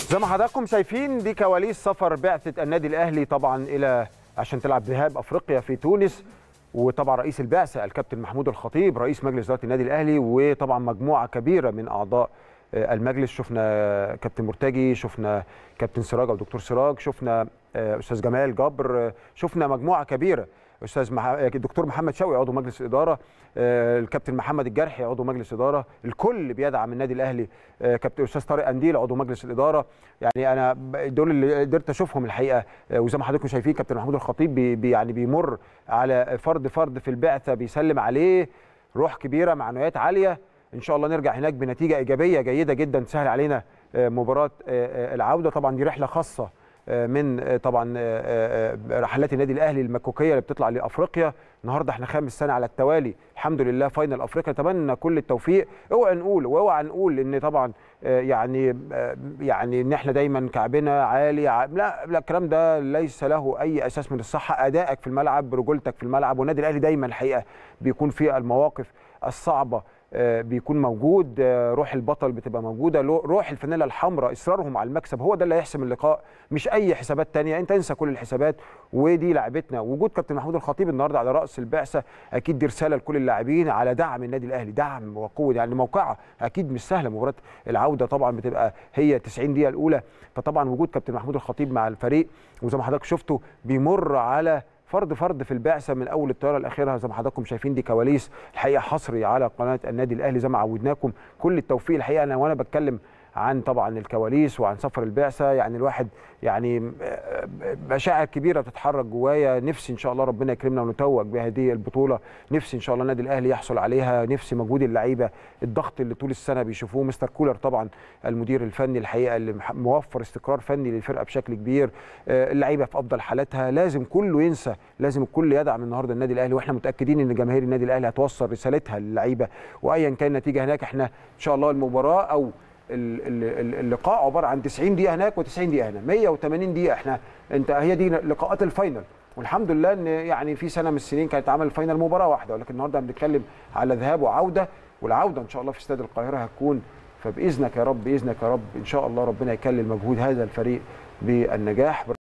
زي ما حضراتكم شايفين دي كواليس سفر بعثه النادي الاهلي طبعا الى عشان تلعب ذهاب افريقيا في تونس وطبعا رئيس البعثه الكابتن محمود الخطيب رئيس مجلس اداره النادي الاهلي وطبعا مجموعه كبيره من اعضاء المجلس شفنا كابتن مرتجي شفنا كابتن سراج او دكتور سراج شفنا استاذ جمال جبر شفنا مجموعه كبيره استاذ مح... الدكتور محمد شوقي عضو مجلس الاداره الكابتن محمد الجرحي عضو مجلس الاداره الكل بيدعم النادي الاهلي كابتن استاذ طارق انديل عضو مجلس الاداره يعني انا دول اللي قدرت اشوفهم الحقيقه وزي ما حضراتكم شايفين كابتن محمود الخطيب بي... بي يعني بيمر على فرد فرد في البعثه بيسلم عليه روح كبيره معنويات عاليه ان شاء الله نرجع هناك بنتيجه ايجابيه جيده جدا تسهل علينا مباراه العوده طبعا دي رحله خاصه من طبعا رحلات النادي الاهلي المكوكيه اللي بتطلع لافريقيا النهارده احنا خامس سنه على التوالي الحمد لله فاينل افريقيا نتمنى كل التوفيق اوعى نقول واوعى نقول ان طبعا يعني يعني ان احنا دايما كعبنا عالي لا لا الكلام ده ليس له اي اساس من الصحه ادائك في الملعب رجولتك في الملعب والنادي الاهلي دايما الحقيقه بيكون في المواقف الصعبه بيكون موجود روح البطل بتبقى موجوده روح الفانيلا الحمراء اصرارهم على المكسب هو ده اللي هيحسم اللقاء مش اي حسابات تانية انت انسى كل الحسابات ودي لعبتنا وجود كابتن محمود الخطيب النهارده على راس البعثه اكيد دي رساله لكل اللاعبين على دعم النادي الاهلي دعم وقوه يعني موقعه اكيد مش سهله مباراه العوده طبعا بتبقى هي 90 دقيقه الاولى فطبعا وجود كابتن محمود الخطيب مع الفريق وزي ما حضرتك شفتوا بيمر على فرد فرد في البعثه من اول الطياره لاخرها زي ما حضراتكم شايفين دي كواليس الحقيقه حصري على قناه النادي الاهلي زي ما عودناكم كل التوفيق الحقيقه انا وانا بتكلم عن طبعا الكواليس وعن سفر البعثه يعني الواحد يعني مشاعر كبيره بتتحرك جوايا نفسي ان شاء الله ربنا يكرمنا ونتوج بهذه البطوله نفسي ان شاء الله النادي الاهلي يحصل عليها نفسي مجهود اللعيبه الضغط اللي طول السنه بيشوفوه مستر كولر طبعا المدير الفني الحقيقه اللي موفر استقرار فني للفرقه بشكل كبير اللعيبه في افضل حالاتها لازم كله ينسى لازم الكل يدعم النهارده النادي الاهلي واحنا متاكدين ان جماهير النادي الاهلي هتوصل رسالتها للعيبه وايا كان النتيجه هناك احنا ان شاء الله المباراه او اللقاء عباره عن 90 دقيقه هناك و90 دقيقه هنا 180 دقيقه احنا انت هي دي لقاءات الفاينل والحمد لله ان يعني في سنه من السنين كانت عمل الفاينل مباراه واحده ولكن النهارده بنتكلم على ذهاب وعوده والعوده ان شاء الله في استاد القاهره هتكون فباذنك يا رب باذنك يا رب ان شاء الله ربنا يكلل مجهود هذا الفريق بالنجاح